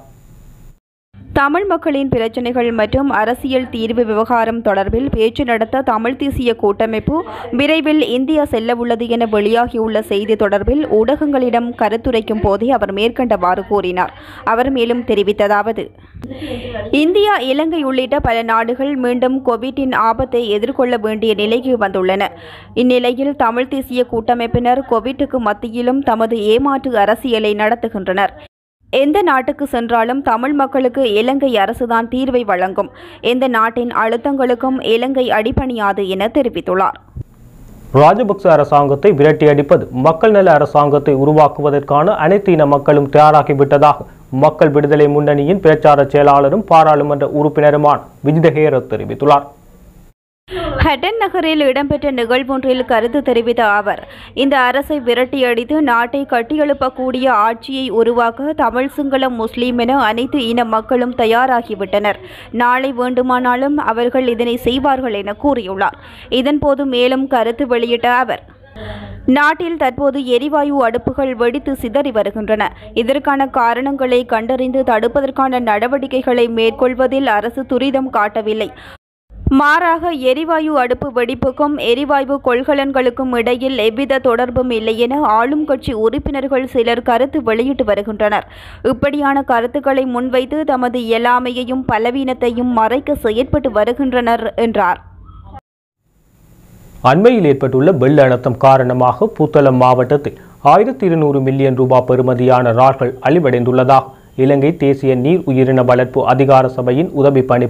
தமிழ் மக்களின் பிரச்சினைகள் மற்றும் அரசியல் தீர்வு விவகாரம் தொடர்பில் பேச்சு நடத்த தமிழ் தேசிய கூட்டமைப்பு விரைவில் இந்தியா செல்லவுள்ளது என வெளியாகியுள்ள செய்தி தொடர்பில் ஊடகங்களிடம் கருத்துரைக்கும் போதே அவர் மேற்கண்டவாறு கூறினார் அவர் மேலும் தெரிவித்ததாவது இந்தியா இலங்கை உள்ளிட்ட பல நாடுகள் மீண்டும் கோவிட்டின் ஆபத்தை எதிர்கொள்ள வேண்டிய நிலைக்கு வந்துள்ளன இந்நிலையில் தமிழ் தேசிய கூட்டமைப்பினர் கோவிட்டுக்கு மத்தியிலும் தமது ஏமாற்று அரசியலை நடத்துகின்றனர் எந்த நாட்டுக்கு சென்றாலும் தமிழ் மக்களுக்கு இலங்கை அரசுதான் தீர்வை வழங்கும் எந்த நாட்டின் அழுத்தங்களுக்கும் இலங்கை அடிபணியாது என தெரிவித்துள்ளார் ராஜபக்ச அரசாங்கத்தை விரட்டியடிப்பது மக்கள் நல அரசாங்கத்தை உருவாக்குவதற்கான அனைத்து இன மக்களும் தயாராகிவிட்டதாக மக்கள் விடுதலை முன்னணியின் பிரச்சார செயலாளரும் பாராளுமன்ற உறுப்பினருமான விஜிதஹேர தெரிவித்துள்ளார் ஹட்டன் நகரில் இடம்பெற்ற நிகழ்வொன்றில் கருத்து தெரிவித்த அவர் இந்த அரசை விரட்டியடித்து நாட்டை கட்டியெழுப்பக்கூடிய ஆட்சியை உருவாக்க தமிழ் சிங்களம் முஸ்லீம் என அனைத்து இன மக்களும் தயாராகிவிட்டனர் நாளை வேண்டுமானாலும் அவர்கள் இதனை செய்வார்கள் என கூறியுள்ளார் இதன்போது மேலும் கருத்து வெளியிட்ட அவர் நாட்டில் தற்போது எரிவாயு அடுப்புகள் வெடித்து சிதறி வருகின்றன இதற்கான காரணங்களை கண்டறிந்து தடுப்பதற்கான நடவடிக்கைகளை மேற்கொள்வதில் அரசு துரிதம் காட்டவில்லை மாறாக எரிவாயு அடுப்பு வெடிப்புக்கும் எரிவாயு கொள்கலன்களுக்கும் இடையில் எவ்வித தொடர்பும் இல்லை என ஆளும் கட்சி உறுப்பினர்கள் சிலர் கருத்து வெளியிட்டு வருகின்றனர் இப்படியான கருத்துக்களை முன்வைத்து தமது இயலாமையையும் பலவீனத்தையும் மறைக்க செயற்பட்டு வருகின்றனர் என்றார் அண்மையில் ஏற்பட்டுள்ள வெள்ள அழுத்தம் காரணமாக புத்தளம் மாவட்டத்தில் ஆயிரத்தி இருநூறு மில்லியன் ரூபாய் பெறுமதியான இறால்கள் அழிவடைந்துள்ளதாக இலங்கை தேசிய நீர் உயிரின வளர்ப்பு அதிகார சபையின் உதவி பணிப்பாளர்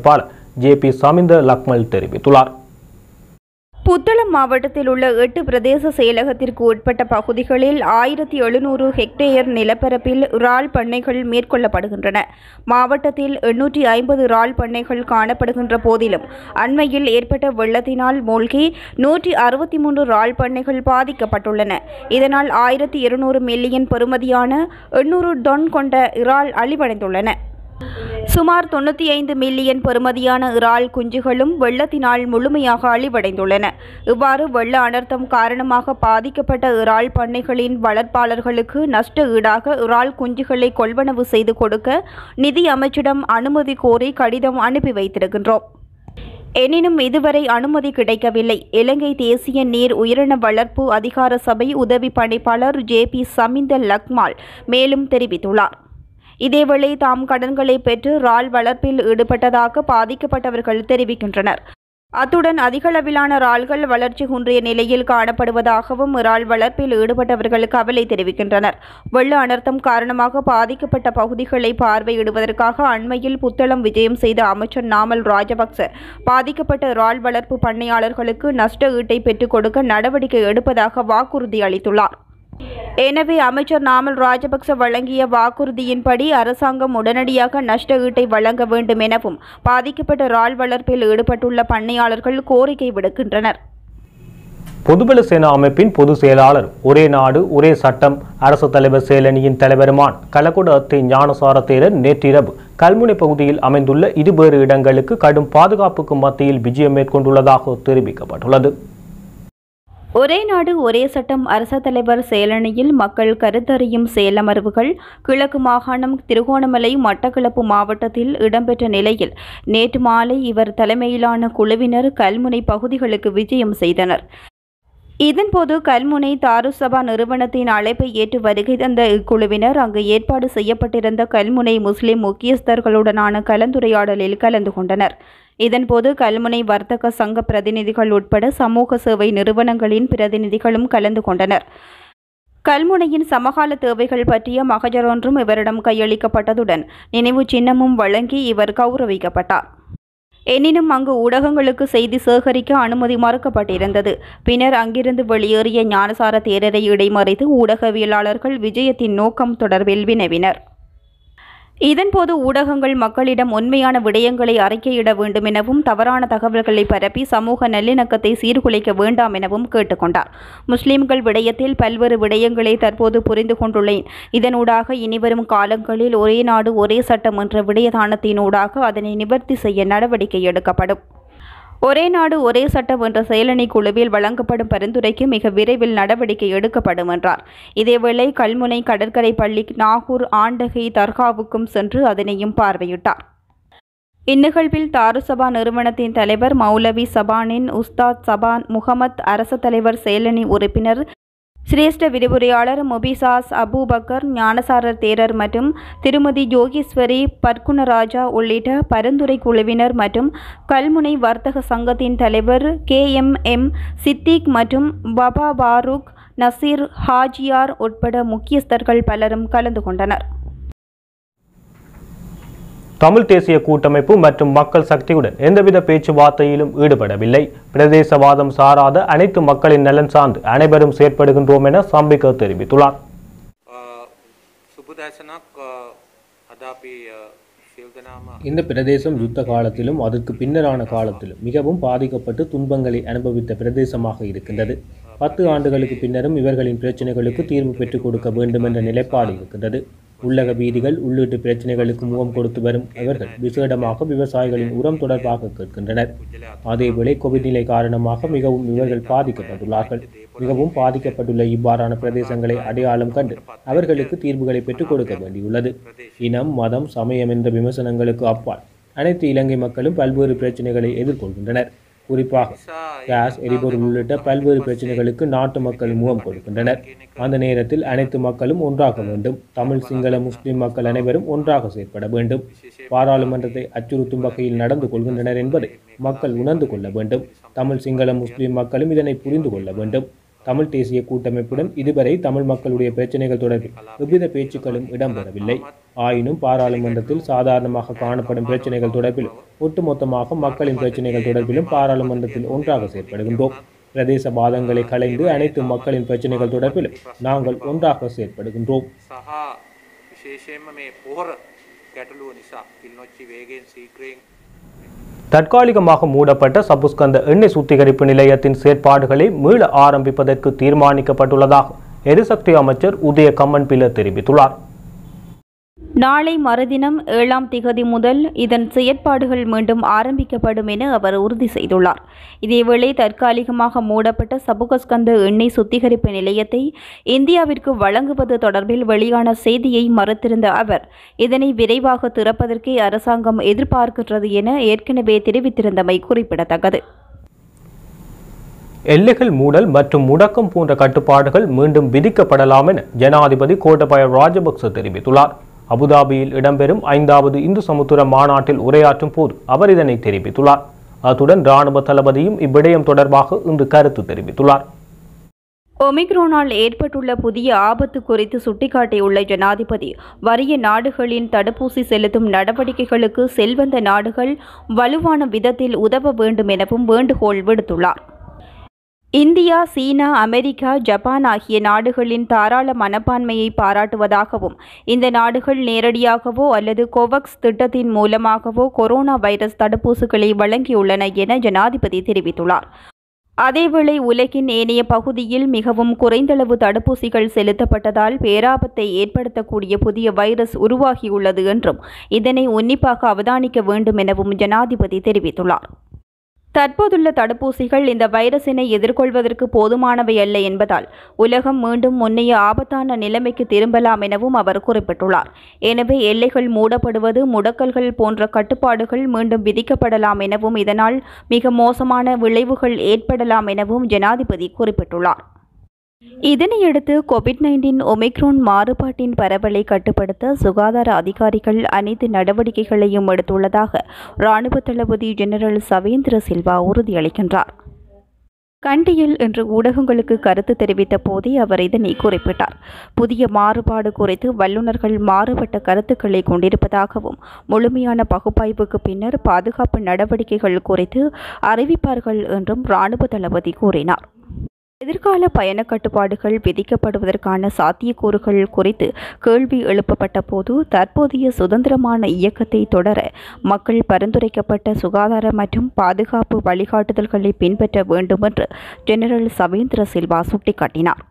ஜே பி சமிந்த லக்மல் தெரிவித்துள்ளார் புத்தளம் மாவட்டத்தில் உள்ள எட்டு பிரதேச செயலகத்திற்கு உட்பட்ட பகுதிகளில் ஆயிரத்தி எழுநூறு ஹெக்டேயர் நிலப்பரப்பில் இறால் பண்ணைகள் மேற்கொள்ளப்படுகின்றன மாவட்டத்தில் எண்ணூற்றி ஐம்பது இறால் பண்ணைகள் காணப்படுகின்ற போதிலும் அண்மையில் ஏற்பட்ட வெள்ளத்தினால் மூழ்கி நூற்றி அறுபத்தி மூன்று இறால் பண்ணைகள் பாதிக்கப்பட்டுள்ளன இதனால் ஆயிரத்தி இருநூறு மில்லியன் பெறுமதியான எண்ணூறு டொன் கொண்ட இறால் அழிவடைந்துள்ளன சுமார் தொண்ணூற்றி ஐந்து மில்லியன் பெறுமதியான இறால் குஞ்சுகளும் வெள்ளத்தினால் முழுமையாக அழிவடைந்துள்ளன இவ்வாறு வெள்ள அனர்த்தம் காரணமாக பாதிக்கப்பட்ட இறால் பண்ணைகளின் வளர்ப்பாளர்களுக்கு நஷ்ட ஈடாக இறால் குஞ்சுகளை கொள்வனவு செய்து கொடுக்க நிதி அமைச்சிடம் அனுமதி கோரி கடிதம் அனுப்பி வைத்திருக்கின்றோம் எனினும் இதுவரை அனுமதி கிடைக்கவில்லை இலங்கை தேசிய நீர் உயிரின வளர்ப்பு அதிகார சபை உதவி பணிப்பாளர் ஜே பி சமிந்த லக்மால் மேலும் தெரிவித்துள்ளார் இதேவேளை தாம் கடன்களை பெற்று இறால் வளர்ப்பில் ஈடுபட்டதாக பாதிக்கப்பட்டவர்கள் தெரிவிக்கின்றனர் அத்துடன் அதிகளவிலான இறால்கள் வளர்ச்சி குன்றிய நிலையில் காணப்படுவதாகவும் இறால் வளர்ப்பில் ஈடுபட்டவர்கள் கவலை தெரிவிக்கின்றனர் வெள்ள அனர்த்தம் காரணமாக பாதிக்கப்பட்ட பகுதிகளை பார்வையிடுவதற்காக அண்மையில் புத்தளம் விஜயம் செய்த அமைச்சர் நாமல் ராஜபக்ச பாதிக்கப்பட்ட இறால் வளர்ப்பு பண்ணையாளர்களுக்கு நஷ்ட ஈட்டை பெற்றுக் கொடுக்க நடவடிக்கை எடுப்பதாக வாக்குறுதி அளித்துள்ளார் எனவே அமைச்சர் நாமல் ராஜபக்ச வழங்கிய வாக்குறுதியின்படி அரசாங்கம் உடனடியாக நஷ்ட ஈட்டை வழங்க வேண்டும் எனவும் பாதிக்கப்பட்ட இறால் வளர்ப்பில் ஈடுபட்டுள்ள பண்ணையாளர்கள் கோரிக்கை விடுக்கின்றனர் பொதுபல சேனா அமைப்பின் பொதுச் செயலாளர் ஒரே நாடு ஒரே சட்டம் அரசு தலைவர் செயலணியின் தலைவருமான கலக்குட அத்தை ஞானசார தேரர் நேற்றிரவு கல்முனை பகுதியில் அமைந்துள்ள இருவேறு இடங்களுக்கு கடும் பாதுகாப்புக்கு மத்தியில் விஜயம் மேற்கொண்டுள்ளதாக தெரிவிக்கப்பட்டுள்ளது ஒரே நாடு ஒரே சட்டம் அரச தலைவர் செயலணியில் மக்கள் கருத்தறியும் செயலமர்வுகள் கிழக்கு மாகாணம் திருகோணமலை மட்டக்களப்பு மாவட்டத்தில் இடம்பெற்ற நிலையில் நேற்று மாலை இவர் தலைமையிலான குழுவினர் கல்முனை பகுதிகளுக்கு விஜயம் செய்தனர் இதன்போது கல்முனை தாருசபா நிறுவனத்தின் அழைப்பை ஏற்று வருகை தந்த இக்குழுவினர் அங்கு ஏற்பாடு செய்யப்பட்டிருந்த கல்முனை முஸ்லிம் முக்கியஸ்தர்களுடனான கலந்துரையாடலில் கலந்து கொண்டனர் இதன்போது கல்முனை வர்த்தக சங்க பிரதிநிதிகள் உட்பட சமூக சேவை நிறுவனங்களின் பிரதிநிதிகளும் கலந்து கொண்டனர் கல்முனையின் சமகால தேவைகள் பற்றிய மகஜர் ஒன்றும் இவரிடம் கையளிக்கப்பட்டதுடன் நினைவு சின்னமும் வழங்கி இவர் கௌரவிக்கப்பட்டார் எனினும் அங்கு ஊடகங்களுக்கு செய்தி சேகரிக்க அனுமதி மறுக்கப்பட்டிருந்தது பின்னர் அங்கிருந்து வெளியேறிய ஞானசார தேரரை இடைமறித்து ஊடகவியலாளர்கள் விஜயத்தின் நோக்கம் தொடர்பில் வினவினர் இதன்போது ஊடகங்கள் மக்களிடம் உண்மையான விடயங்களை அறிக்கையிட வேண்டும் எனவும் தவறான தகவல்களை பரப்பி சமூக நல்லிணக்கத்தை சீர்குலைக்க வேண்டாம் எனவும் கேட்டுக்கொண்டார் முஸ்லிம்கள் விடயத்தில் பல்வேறு விடயங்களை தற்போது புரிந்து கொண்டுள்ளேன் இதனூடாக இனிவரும் காலங்களில் ஒரே நாடு ஒரே சட்டம் என்ற விடயதானத்தினூடாக அதனை நிவர்த்தி செய்ய நடவடிக்கை எடுக்கப்படும் ஒரே நாடு ஒரே சட்டம் என்ற செயலணி குழுவில் வழங்கப்படும் பரிந்துரைக்கு மிக விரைவில் நடவடிக்கை எடுக்கப்படும் என்றார் இதேவேளை கல்முனை கடற்கரை பள்ளி நாகூர் ஆண்டகை தர்காவுக்கும் சென்று அதனையும் பார்வையிட்டார் இந்நிகழ்வில் தாருசபா நிறுவனத்தின் தலைவர் மௌலவி சபானின் உஸ்தாத் சபான் முகமத் அரசு தலைவர் செயலணி உறுப்பினர் சிரேஷ்ட விரிவுரையாளர் முபிசாஸ் அபூபக்கர் ஞானசாரர் தேரர் மற்றும் திருமதி யோகீஸ்வரி பர்குணராஜா உள்ளிட்ட பரிந்துரை குழுவினர் மற்றும் கல்முனை வர்த்தக சங்கத்தின் தலைவர் கே எம் எம் சித்திக் மற்றும் பபா பாரூக் நசீர் ஹாஜியார் உட்பட முக்கியஸ்தர்கள் பலரும் கலந்து கொண்டனர் தமிழ் தேசிய கூட்டமைப்பு மற்றும் மக்கள் சக்தியுடன் எந்தவித பேச்சுவார்த்தையிலும் ஈடுபடவில்லை பிரதேசவாதம் சாராத அனைத்து மக்களின் நலன் சார்ந்து அனைவரும் செயற்படுகின்றோம் என சம்பிக்க தெரிவித்துள்ளார் සුපදෑසනක් අද අපි ශිල්දනාම இந்த பிரதேசம் யுத்த காலத்திலும் அதற்கு பின்னரான காலத்திலும் மிகவும் பாதிக்கப்பட்டு துன்பங்களை அனுபவித்த பிரதேசமாக இருக்கின்றது பத்து ஆண்டுகளுக்கு பின்னரும் இவர்களின் பிரச்சனைகளுக்கு தீர்வு பெற்றுக் கொடுக்க வேண்டும் என்ற நிலைப்பாடு இருக்கின்றது உள்ளக வீதிகள் உள்ளீட்டு பிரச்சனைகளுக்கு முகம் கொடுத்து வரும் இவர்கள் விசேடமாக விவசாயிகளின் உரம் தொடர்பாக கேட்கின்றனர் அதேவேளை கோவிட் நிலை காரணமாக மிகவும் இவர்கள் பாதிக்கப்பட்டுள்ளார்கள் மிகவும் பாதிக்கப்பட்டுள்ள இவ்வாறான பிரதேசங்களை அடையாளம் கண்டு அவர்களுக்கு தீர்வுகளை பெற்றுக் கொடுக்க வேண்டியுள்ளது இனம் மதம் சமயம் என்ற விமர்சனங்களுக்கு அப்பால் அனைத்து இலங்கை மக்களும் பல்வேறு பிரச்சனைகளை எதிர்கொள்கின்றனர் குறிப்பாக கேஸ் எரிபொருள் உள்ளிட்ட பல்வேறு பிரச்சனைகளுக்கு நாட்டு மக்கள் முகம் கொடுக்கின்றனர் அந்த நேரத்தில் அனைத்து மக்களும் ஒன்றாக வேண்டும் தமிழ் சிங்கள முஸ்லிம் மக்கள் அனைவரும் ஒன்றாக செயற்பட வேண்டும் பாராளுமன்றத்தை அச்சுறுத்தும் வகையில் நடந்து கொள்கின்றனர் என்பதை மக்கள் உணர்ந்து கொள்ள வேண்டும் தமிழ் சிங்கள முஸ்லிம் மக்களும் இதனை புரிந்து கொள்ள வேண்டும் தமிழ் தேசிய கூட்டமைப்புடன் இதுவரை தமிழ் மக்களுடைய பிரச்சனைகள் தொடர்பில் எவ்வித பேச்சுக்களும் இடம்பெறவில்லை ஆயினும் பாராளுமன்றத்தில் சாதாரணமாக காணப்படும் பிரச்சனைகள் தொடர்பிலும் ஒட்டுமொத்தமாக மக்களின் பிரச்சனைகள் தொடர்பிலும் பாராளுமன்றத்தில் ஒன்றாக செயற்படுகின்றோம் பிரதேச வாதங்களை களைந்து அனைத்து மக்களின் பிரச்சனைகள் தொடர்பிலும் நாங்கள் ஒன்றாக செயற்படுகின்றோம் සහ විශේෂයෙන්ම මේ පොහොර ගැටලුව නිසා කිල්නොච්චි වේගෙන් සීක්‍රයෙන් தற்காலிகமாக மூடப்பட்ட சபுஸ்கந்த எண்ணெய் சுத்திகரிப்பு நிலையத்தின் செயற்பாடுகளை மீள ஆரம்பிப்பதற்கு தீர்மானிக்கப்பட்டுள்ளதாக எரிசக்தி அமைச்சர் உதய கம்மன் பில தெரிவித்துள்ளார் நாளை மறுதினம் ஏழாம் திகதி முதல் இதன் செயற்பாடுகள் மீண்டும் ஆரம்பிக்கப்படும் என அவர் உறுதி செய்துள்ளார் இதேவேளை தற்காலிகமாக மூடப்பட்ட சபுகஸ்கந்த எண்ணெய் சுத்திகரிப்பு நிலையத்தை இந்தியாவிற்கு வழங்குவது தொடர்பில் வெளியான செய்தியை மறுத்திருந்த அவர் இதனை விரைவாக திறப்பதற்கே அரசாங்கம் எதிர்பார்க்கின்றது என ஏற்கனவே தெரிவித்திருந்தமை குறிப்பிடத்தக்கது எல்லைகள் மூடல் மற்றும் முடக்கம் போன்ற கட்டுப்பாடுகள் மீண்டும் விதிக்கப்படலாம் என ஜனாதிபதி கோட்டபாய ராஜபக்ச தெரிவித்துள்ளார் அபுதாபியில் இடம்பெறும் ஐந்தாவது இந்து சமுத்திர மாநாட்டில் உரையாற்றும் போது அவர் இதனை தெரிவித்துள்ளார் அத்துடன் இராணுவ தளபதியும் இவ்விடயம் தொடர்பாக இன்று கருத்து தெரிவித்துள்ளார் ஒமிக்ரோனால் ஏற்பட்டுள்ள புதிய ஆபத்து குறித்து சுட்டிக்காட்டியுள்ள ஜனாதிபதி வறிய நாடுகளின் தடுப்பூசி செலுத்தும் நடவடிக்கைகளுக்கு செல்வந்த நாடுகள் வலுவான விதத்தில் உதவ வேண்டும் எனவும் வேண்டுகோள் விடுத்துள்ளார் இந்தியா சீனா அமெரிக்கா ஜப்பான் ஆகிய நாடுகளின் தாராள மனப்பான்மையை பாராட்டுவதாகவும் இந்த நாடுகள் நேரடியாகவோ அல்லது கோவக்ஸ் திட்டத்தின் மூலமாகவோ கொரோனா வைரஸ் தடுப்பூசிகளை வழங்கியுள்ளன என ஜனாதிபதி தெரிவித்துள்ளார் அதேவேளை உலகின் ஏனைய பகுதியில் மிகவும் குறைந்தளவு தடுப்பூசிகள் செலுத்தப்பட்டதால் பேராபத்தை ஏற்படுத்தக்கூடிய புதிய வைரஸ் உருவாகியுள்ளது என்றும் இதனை உன்னிப்பாக அவதானிக்க வேண்டும் எனவும் ஜனாதிபதி தெரிவித்துள்ளார் தற்போதுள்ள தடுப்பூசிகள் இந்த வைரசினை எதிர்கொள்வதற்கு போதுமானவை அல்ல என்பதால் உலகம் மீண்டும் முன்னைய ஆபத்தான நிலைமைக்கு திரும்பலாம் எனவும் அவர் குறிப்பிட்டுள்ளார் எனவே எல்லைகள் மூடப்படுவது முடக்கல்கள் போன்ற கட்டுப்பாடுகள் மீண்டும் விதிக்கப்படலாம் எனவும் இதனால் மிக மோசமான விளைவுகள் ஏற்படலாம் எனவும் ஜனாதிபதி குறிப்பிட்டுள்ளார் இதனையடுத்து கோவிட் நைன்டீன் ஒமிக்ரோன் மாறுபாட்டின் பரவலை கட்டுப்படுத்த சுகாதார அதிகாரிகள் அனைத்து நடவடிக்கைகளையும் எடுத்துள்ளதாக இராணுவ தளபதி ஜெனரல் சவேந்திர சில்வா உறுதியளிக்கின்றார் கண்டியில் இன்று ஊடகங்களுக்கு கருத்து தெரிவித்த போதே அவர் இதனை குறிப்பிட்டார் புதிய மாறுபாடு குறித்து வல்லுநர்கள் மாறுபட்ட கருத்துக்களை கொண்டிருப்பதாகவும் முழுமையான பகுப்பாய்வுக்கு பின்னர் பாதுகாப்பு நடவடிக்கைகள் குறித்து அறிவிப்பார்கள் என்றும் இராணுவ தளபதி கூறினார் எதிர்கால பயண கட்டுப்பாடுகள் விதிக்கப்படுவதற்கான சாத்தியக்கூறுகள் குறித்து கேள்வி எழுப்பப்பட்ட போது தற்போதைய சுதந்திரமான இயக்கத்தை தொடர மக்கள் பரிந்துரைக்கப்பட்ட சுகாதார மற்றும் பாதுகாப்பு வழிகாட்டுதல்களை பின்பற்ற வேண்டும் என்று ஜெனரல் சவேந்திர சில்வா சுட்டிக்காட்டினார்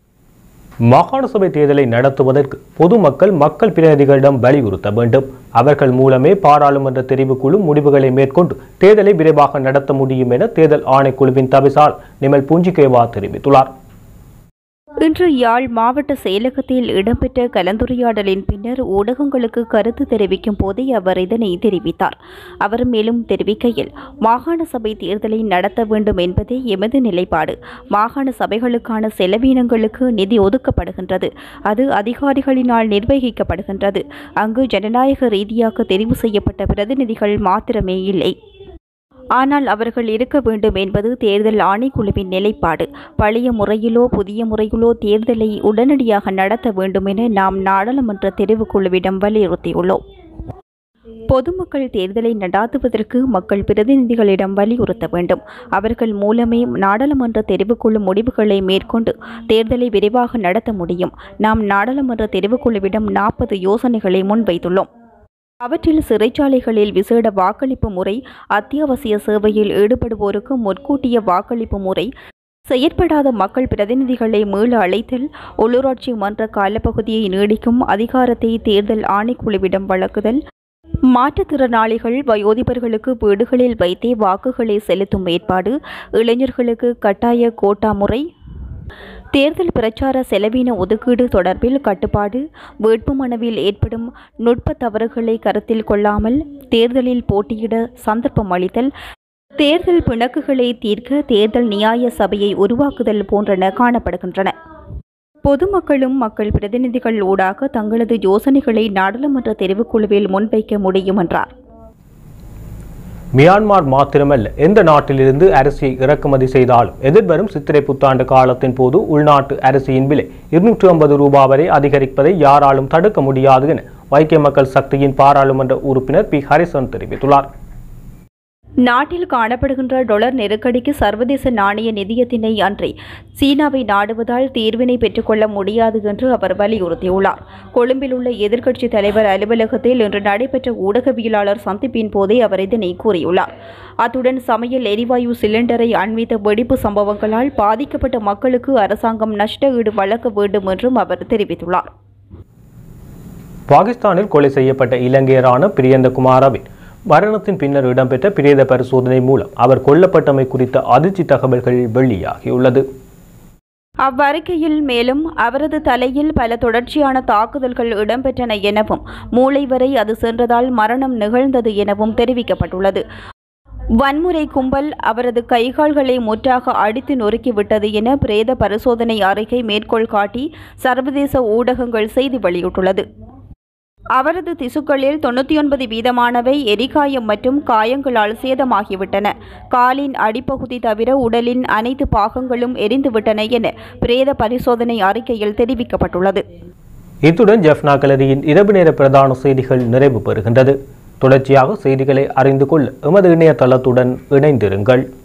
மாகாண சபை தேர்தலை நடத்துவதற்கு பொதுமக்கள் மக்கள் பிரதிநிதிகளிடம் வலியுறுத்த வேண்டும் அவர்கள் மூலமே பாராளுமன்ற தெரிவுக்குழு முடிவுகளை மேற்கொண்டு தேர்தலை விரைவாக நடத்த முடியும் என தேர்தல் ஆணைக்குழுவின் தவிசால் நிமல் புஞ்சிகேவா தெரிவித்துள்ளார் இன்று யாழ் மாவட்ட செயலகத்தில் இடம்பெற்ற கலந்துரையாடலின் பின்னர் ஊடகங்களுக்கு கருத்து தெரிவிக்கும் போதே அவர் இதனை தெரிவித்தார் அவர் மேலும் தெரிவிக்கையில் மாகாண சபை தேர்தலை நடத்த வேண்டும் என்பதே எமது நிலைப்பாடு மாகாண சபைகளுக்கான செலவீனங்களுக்கு நிதி ஒதுக்கப்படுகின்றது அது அதிகாரிகளினால் நிர்வகிக்கப்படுகின்றது அங்கு ஜனநாயக ரீதியாக தெரிவு செய்யப்பட்ட பிரதிநிதிகள் மாத்திரமே இல்லை ஆனால் அவர்கள் இருக்க வேண்டும் என்பது தேர்தல் ஆணைக்குழுவின் நிலைப்பாடு பழைய முறையிலோ புதிய முறையிலோ தேர்தலை உடனடியாக நடத்த வேண்டும் என நாம் நாடாளுமன்ற தெரிவுக்குழுவிடம் வலியுறுத்தியுள்ளோம் பொதுமக்கள் தேர்தலை நடாத்துவதற்கு மக்கள் பிரதிநிதிகளிடம் வலியுறுத்த வேண்டும் அவர்கள் மூலமே நாடாளுமன்ற தெரிவுக்குழு முடிவுகளை மேற்கொண்டு தேர்தலை விரைவாக நடத்த முடியும் நாம் நாடாளுமன்ற தெரிவுக்குழுவிடம் நாற்பது யோசனைகளை முன்வைத்துள்ளோம் அவற்றில் சிறைச்சாலைகளில் விசேட வாக்களிப்பு முறை அத்தியாவசிய சேவையில் ஈடுபடுவோருக்கு முற்கூட்டிய வாக்களிப்பு முறை செயற்படாத மக்கள் பிரதிநிதிகளை மீள அழைத்தல் உள்ளூராட்சி மன்ற காலப்பகுதியை நீடிக்கும் அதிகாரத்தை தேர்தல் ஆணைக்குழுவிடம் வழங்குதல் மாற்றுத்திறனாளிகள் வயோதிபர்களுக்கு வீடுகளில் வைத்தே வாக்குகளை செலுத்தும் ஏற்பாடு இளைஞர்களுக்கு கட்டாய கோட்டா முறை தேர்தல் பிரச்சார செலவின ஒதுக்கீடு தொடர்பில் கட்டுப்பாடு வேட்புமனுவில் ஏற்படும் நுட்ப தவறுகளை கருத்தில் கொள்ளாமல் தேர்தலில் போட்டியிட சந்தர்ப்பம் அளித்தல் தேர்தல் பிணக்குகளை தீர்க்க தேர்தல் நியாய சபையை உருவாக்குதல் போன்றன காணப்படுகின்றன பொதுமக்களும் மக்கள் பிரதிநிதிகள் ஊடாக தங்களது யோசனைகளை நாடாளுமன்ற தெரிவுக்குழுவில் முன்வைக்க முடியும் என்றார் மியான்மர் மாத்திரமல்ல எந்த நாட்டிலிருந்து அரிசியை இறக்குமதி செய்தாலும் எதிர்வரும் சித்திரை புத்தாண்டு காலத்தின் போது உள்நாட்டு அரிசியின் விலை இருநூற்று ஐம்பது ரூபாய் வரை அதிகரிப்பதை யாராலும் தடுக்க முடியாது என வைக்கிய மக்கள் சக்தியின் பாராளுமன்ற உறுப்பினர் பி ஹரிசன் தெரிவித்துள்ளார் நாட்டில் காணப்படுகின்ற டொலர் நெருக்கடிக்கு சர்வதேச நாணய நிதியத்தினை அன்றி சீனாவை நாடுவதால் தீர்வினை பெற்றுக்கொள்ள முடியாது என்று அவர் வலியுறுத்தியுள்ளார் கொழும்பில் உள்ள எதிர்க்கட்சித் தலைவர் அலுவலகத்தில் இன்று நடைபெற்ற ஊடகவியலாளர் சந்திப்பின் போதே அவர் இதனை கூறியுள்ளார் அத்துடன் சமையல் எரிவாயு சிலிண்டரை அண்மித்த வெடிப்பு சம்பவங்களால் பாதிக்கப்பட்ட மக்களுக்கு அரசாங்கம் நஷ்ட ஈடு வழங்க வேண்டும் என்றும் அவர் தெரிவித்துள்ளார் பாகிஸ்தானில் கொலை செய்யப்பட்ட இலங்கையரான பிரியந்த குமாரவின் மரணத்தின் பின்னர் இடம்பெற்ற பிரேத பரிசோதனை மூலம் அவர் கொல்லப்பட்டமை குறித்த அதிர்ச்சி தகவல்கள் வெளியாகியுள்ளது அவ்வறிக்கையில் மேலும் அவரது தலையில் பல தொடர்ச்சியான தாக்குதல்கள் இடம்பெற்றன எனவும் மூளை வரை அது சென்றதால் மரணம் நிகழ்ந்தது எனவும் தெரிவிக்கப்பட்டுள்ளது வன்முறை கும்பல் அவரது கைகால்களை முற்றாக அடித்து நொறுக்கிவிட்டது என பிரேத பரிசோதனை அறிக்கை மேற்கோள் காட்டி சர்வதேச ஊடகங்கள் செய்தி வெளியிட்டுள்ளது அவரது திசுக்களில் தொண்ணூற்றி ஒன்பது வீதமானவை எரிகாயம் மற்றும் காயங்களால் சேதமாகிவிட்டன காலின் அடிப்பகுதி தவிர உடலின் அனைத்து பாகங்களும் எரிந்துவிட்டன என பிரேத பரிசோதனை அறிக்கையில் தெரிவிக்கப்பட்டுள்ளது இத்துடன் ஜெஃப்னா கலரியின் இரவு நேர பிரதான செய்திகள் நிறைவு பெறுகின்றது தொடர்ச்சியாக செய்திகளை அறிந்து கொள்ள எமது இணையதளத்துடன் இணைந்திருங்கள்